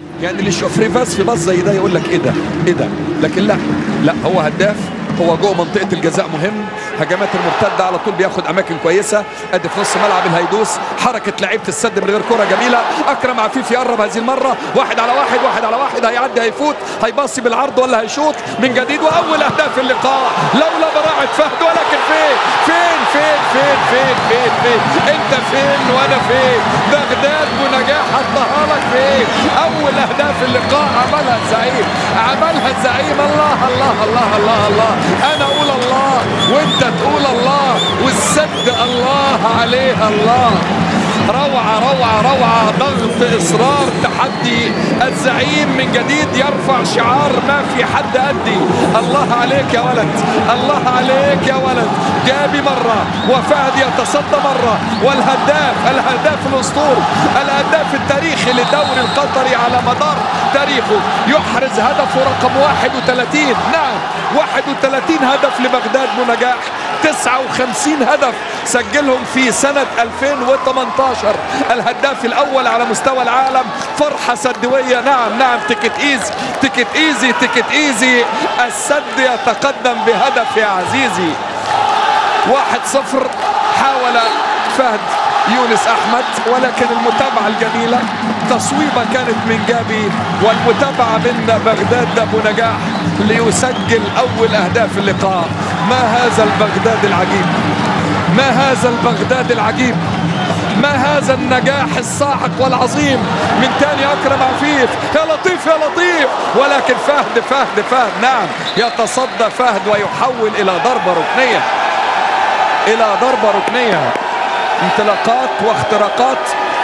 يعني اللي يشوف ريفاس في باص زي ده يقول لك ايه ده ايه ده لكن لا لا هو هداف هو جوه منطقه الجزاء مهم هجمات المرتده على طول بياخد اماكن كويسه ادي في نص ملعب الهيدوس حركه لعيبه السد من غير كره جميله اكرم عفيف يقرب هذه المره واحد على واحد واحد على واحد هيعدي هيفوت هيباصي بالعرض ولا هيشوط من جديد واول اهداف اللقاء لولا براعه فهد ولكن فين فين فين فين فين فين فين انت فين وانا فين بغداد ونجاح حطها لك فين اول اهداف اللقاء عملها الزعيم عملها الزعيم الله الله الله الله الله انا اقول الله وانت تقول الله والسد الله عليه الله روعة روعة روعة ضغط إصرار تحدي الزعيم من جديد يرفع شعار ما في حد أدي الله عليك يا ولد الله عليك يا ولد جابي مرة وفهد يتصدى مرة والهداف الهداف الأسطوري الهداف التاريخي للدوري القطري على مدار تاريخه يحرز هدفه رقم 31 نعم 31 هدف لبغداد بنجاح 59 هدف سجلهم في سنة 2018 الهداف الأول على مستوى العالم فرحة سدوية نعم نعم تكت إيزي تكت إيزي تكت إيزي السد يتقدم بهدف يا عزيزي واحد صفر حاول فهد يونس احمد ولكن المتابعه الجميله تصويبه كانت من جابي والمتابعه من بغداد ابو نجاح ليسجل اول اهداف اللقاء ما هذا البغداد العجيب ما هذا البغداد العجيب ما هذا النجاح الصاعق والعظيم من تاني اكرم عفيف يا لطيف يا لطيف ولكن فهد فهد فهد نعم يتصدى فهد ويحول الى ضربه ركنيه الى ضربه ركنيه انطلاقات واختراقات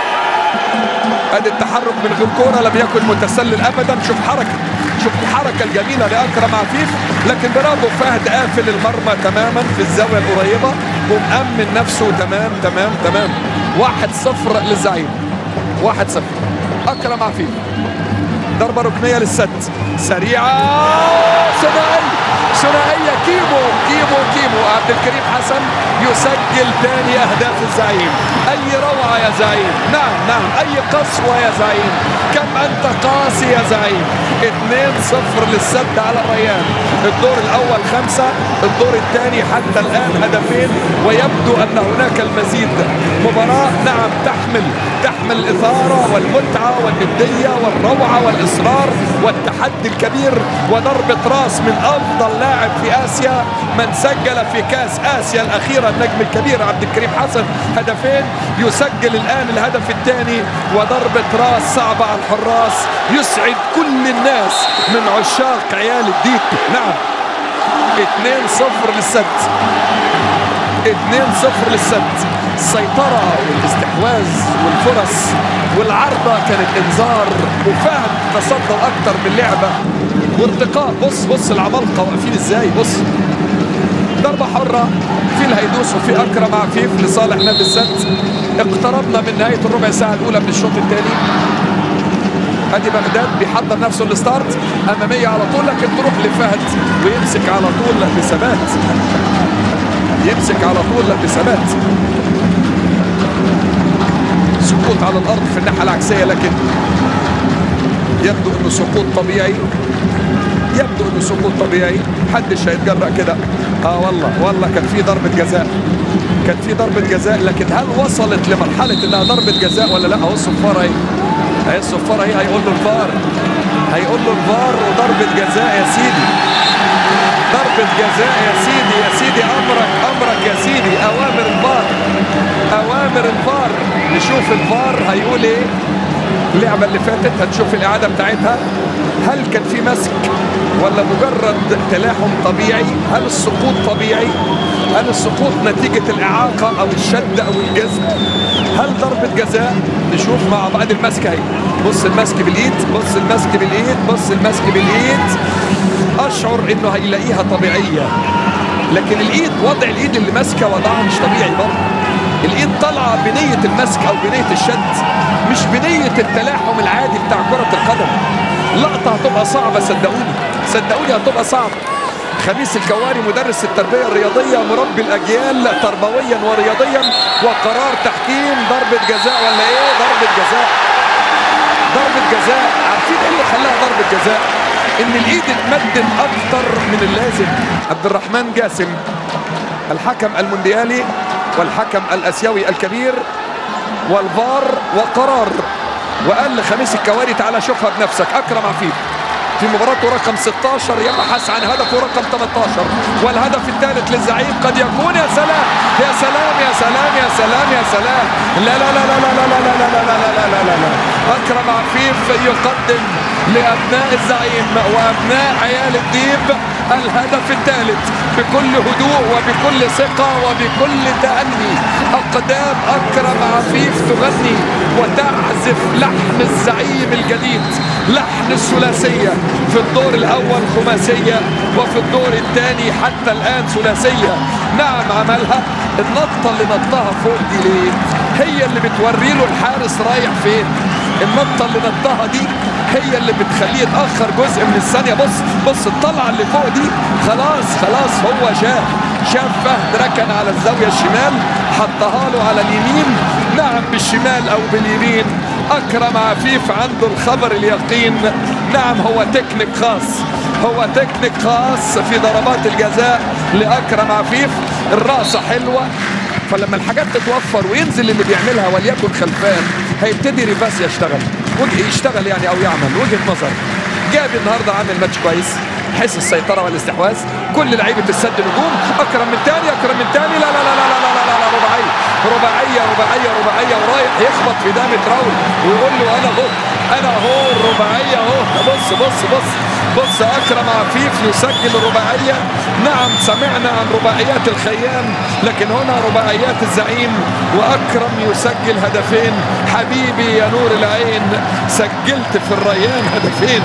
ادي التحرك من غير كوره لم يكن متسلل ابدا شوف حركه شوف الحركه الجميله لاكرم عفيف لكن برافو فهد قافل المرمى تماما في الزاويه القريبه ومأمن نفسه تمام تمام تمام واحد صفر للزعيم واحد صفر اكرم عفيف ضربه ركنيه للسد سريعه ثنائيه ثنائيه كيمو كيمو كيمو عبد الكريم حسن يسجل ثاني اهداف الزعيم اي روعه يا زعيم نعم نعم اي قسوه يا زعيم كم انت قاسي يا زعيم 2-0 للسد على الريان الدور الاول خمسه الدور الثاني حتى الان هدفين ويبدو ان هناك المزيد مباراه نعم تحمل تحمل الاثاره والمتعه والنديه والروعه والاصرار والتحدي الكبير وضربه راس من افضل لاعب في اسيا من سجل في كاس اسيا الاخيره النجم الكبير عبد الكريم حسن هدفين يسجل الان الهدف الثاني وضربه راس صعبه على الحراس يسعد كل الناس من عشاق عيال الديك نعم 2-0 للسد 2-0 للسد السيطرة والاستحواذ والفرص والعرضة كانت انذار وفهد تصدر اكتر من لعبة وارتقاء بص بص العمالقة واقفين ازاي بص ضربة حرة في الهيدوس وفي اكرم عفيف لصالح نادي السد اقتربنا من نهاية الربع ساعة الاولى من الشوط الثاني ادي بغداد بيحضر نفسه للستارت اماميه على طول لكن تروح لفهد ويمسك على طول بثبات يمسك على طول بثبات سقوط على الارض في الناحيه العكسيه لكن يبدو انه سقوط طبيعي يبدو انه سقوط طبيعي محدش هيتجرأ كده اه والله والله كان في ضربه جزاء كان في ضربه جزاء لكن هل وصلت لمرحله انها ضربه جزاء ولا لا اهو الصفاره اهي اهي الصفاره اهي هيقول له الفار هيقول له الفار وضربه جزاء يا سيدي ضربة جزاء يا سيدي يا سيدي أمرك أمرك يا سيدي أوامر الفار أوامر الفار نشوف الفار هيقول إيه اللعبة اللي فاتت هنشوف الإعادة بتاعتها هل كان في مسك ولا مجرد تلاحم طبيعي هل السقوط طبيعي هل السقوط نتيجة الإعاقة أو الشد أو الجذب هل ضربة جزاء نشوف مع بعض المسك اهي بص المسك بالإيد بص المسك بالإيد بص المسك بالإيد أشعر إنه هيلاقيها طبيعية لكن الإيد وضع الإيد اللي ماسكة وضعها مش طبيعي برضه الإيد طالعة بنية المسك أو بنية الشد مش بنية التلاحم العادي بتاع كرة القدم لقطة هتبقى صعبة صدقوني صدقوني هتبقى صعبة خميس الكواري مدرس التربية الرياضية مربي الأجيال تربويا ورياضيا وقرار تحكيم ضربة جزاء ولا إيه ضربة جزاء ضربة جزاء عارفين ايه اللي خلاها ضربة جزاء ان الايد اتمدت اكتر من اللازم عبد الرحمن جاسم الحكم المونديالي والحكم الاسيوي الكبير والفار وقرار وقال لخميس الكواري تعالى شوفها بنفسك اكرم عفيف في مباراته رقم 16 يبحث عن هدفه رقم 18 والهدف الثالث للزعيم قد يكون يا سلام يا سلام يا سلام يا سلام يا سلام لا لا لا لا لا لا لا لا لا لا لا لا لا لا اكرم عفيف يقدم لابناء الزعيم وابناء عيال الديب الهدف الثالث بكل هدوء وبكل ثقة وبكل تأني أقدام أكرم عفيف تغني وتعزف لحن الزعيم الجديد لحن الثلاثية في الدور الأول خماسية وفي الدور الثاني حتى الآن ثلاثية نعم عملها النطة اللي نطها فوق دي ليه هي اللي بتوري له الحارس رايح فين النطة اللي نطها دي هي اللي بتخليه يتأخر جزء من الثانية بص بص الطلعة اللي فوق دي خلاص خلاص هو شاف شاف فهد ركن على الزاوية الشمال حطها له على اليمين نعم بالشمال أو باليمين أكرم عفيف عنده الخبر اليقين نعم هو تكنيك خاص هو تكنيك خاص في ضربات الجزاء لأكرم عفيف الرأسة حلوة فلما الحاجات تتوفر وينزل اللي بيعملها وليكن خلفان هيبتدي ريفاس يشتغل وجه يشتغل يعني او يعمل وجهه نظر جابي النهارده عامل ماتش كويس حيث السيطره والاستحواذ كل لعيبه السد نجوم اكرم من تاني اكرم من تاني لا لا لا لا لا لا, لا, لا رباعيه رباعيه رباعيه رباعيه ورايح يخبط في دامة راول ويقول له انا اهو انا اهو الرباعيه اهو بص بص بص بص اكرم عفيف يسجل الرباعيه نعم سمعنا عن رباعيات الخيام لكن هنا رباعيات الزعيم واكرم يسجل هدفين حبيبي يا نور العين سجلت في الريان هدفين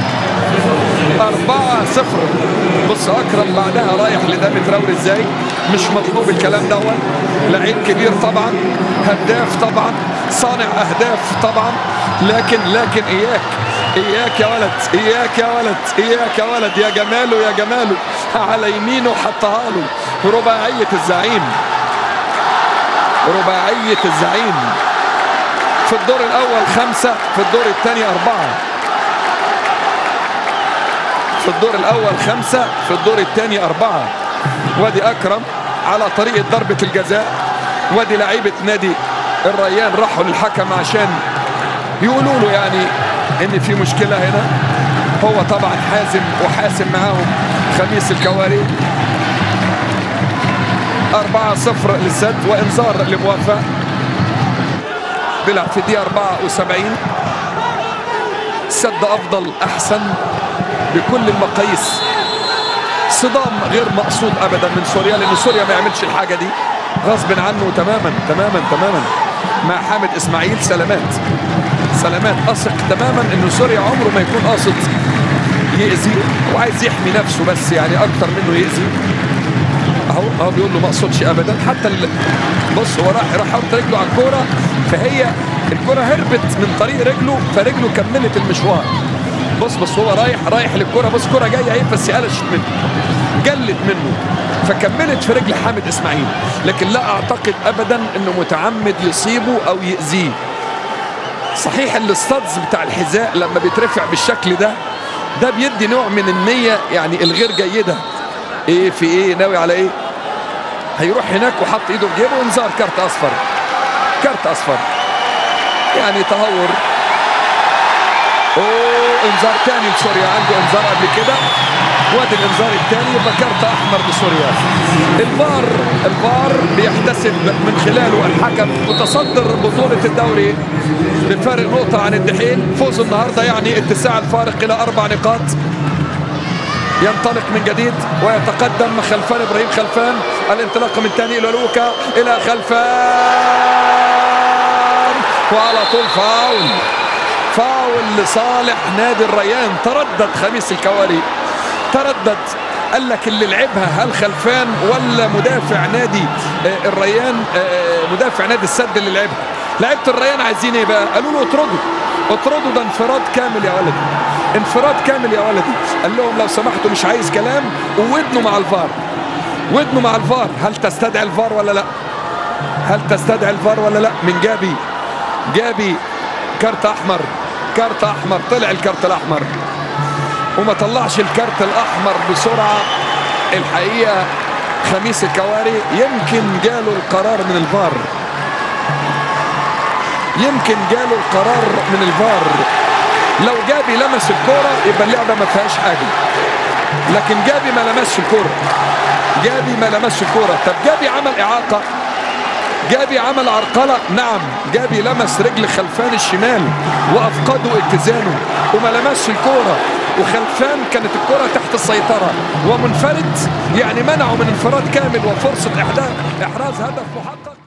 أربعة صفر بص أكرم بعدها رايح لدامة راول ازاي مش مطلوب الكلام دوت لعيب كبير طبعا هداف طبعا صانع أهداف طبعا لكن لكن إياك إياك يا ولد إياك يا ولد إياك يا ولد يا جماله يا جماله على يمينه حطها له رباعية الزعيم رباعية الزعيم في الدور الأول خمسة في الدور الثاني أربعة في الدور الأول خمسة في الدور الثاني أربعة وادي أكرم على طريقة ضربة الجزاء وادي لعيبة نادي الريان راحوا للحكم عشان يقولوا له يعني ان في مشكلة هنا هو طبعا حازم وحاسم معاهم خميس الكواري 4 0 للسد وانذار لموافق بيلعب في الدقيقة 74 سد افضل احسن بكل المقاييس صدام غير مقصود ابدا من سوريا لان سوريا ما يعملش الحاجه دي غصب عنه تماما تماما تماما مع حامد اسماعيل سلامات سلامات اثق تماما انه سوريا عمره ما يكون قاصد يأذي وعايز يحمي نفسه بس يعني اكتر منه يأذي اهو اهو بيقول له ما اقصدش ابدا حتى ال... بص هو راح راح حط رجله على الكوره فهي الكوره هربت من طريق رجله فرجله كملت المشوار بص بص هو رايح رايح للكوره بص كوره جايه اهي بس قلشت منه جلت منه فكملت في رجل حامد اسماعيل لكن لا اعتقد ابدا انه متعمد يصيبه او يأذيه صحيح الاستادز بتاع الحذاء لما بيترفع بالشكل ده ده بيدي نوع من النية يعني الغير جيدة ايه في ايه ناوي على ايه هيروح هناك وحط ايده في جيبه انذار كارت اصفر كارت اصفر يعني تهور اوه انذار تاني لسوريا عنده انذار قبل كده وادي الانذار الثاني يبقى كارت احمر لسوريا الفار الفار بيحتسب من خلاله الحكم متصدر بطوله الدوري بفارق نقطه عن الدحيل فوز النهارده يعني اتساع الفارق الى اربع نقاط ينطلق من جديد ويتقدم خلفان ابراهيم خلفان الانطلاقه من ثاني الى لوكا الى خلفان وعلى طول فاول فاول لصالح نادي الريان تردد خميس الكواري تردد قال لك اللي لعبها هل خلفان ولا مدافع نادي الريان مدافع نادي السد اللي لعبها لعيبه الريان عايزين ايه بقى قالوا له اطردوا اطردوا ده انفراد كامل يا ولدي انفراد كامل يا ولدي قال لهم لو سمحتوا مش عايز كلام وودنوا مع الفار ودنوا مع الفار هل تستدعي الفار ولا لا هل تستدعي الفار ولا لا من جابي جابي كارت احمر كارت احمر طلع الكارت الاحمر وما طلعش الكارت الاحمر بسرعه الحقيقه خميس الكواري يمكن جاله القرار من الفار يمكن جاله القرار من الفار لو جابي لمس الكوره يبقى اللعبه ما فيهاش حاجه لكن جابي ما لمسش الكوره جابي ما لمسش الكوره طب جابي عمل اعاقه جابي عمل عرقله نعم جابي لمس رجل خلفان الشمال وافقده اتزانه وما لمسش الكوره وخلفان كانت الكره تحت السيطره ومنفرد يعني منعه من انفراد كامل وفرصه احراز هدف محقق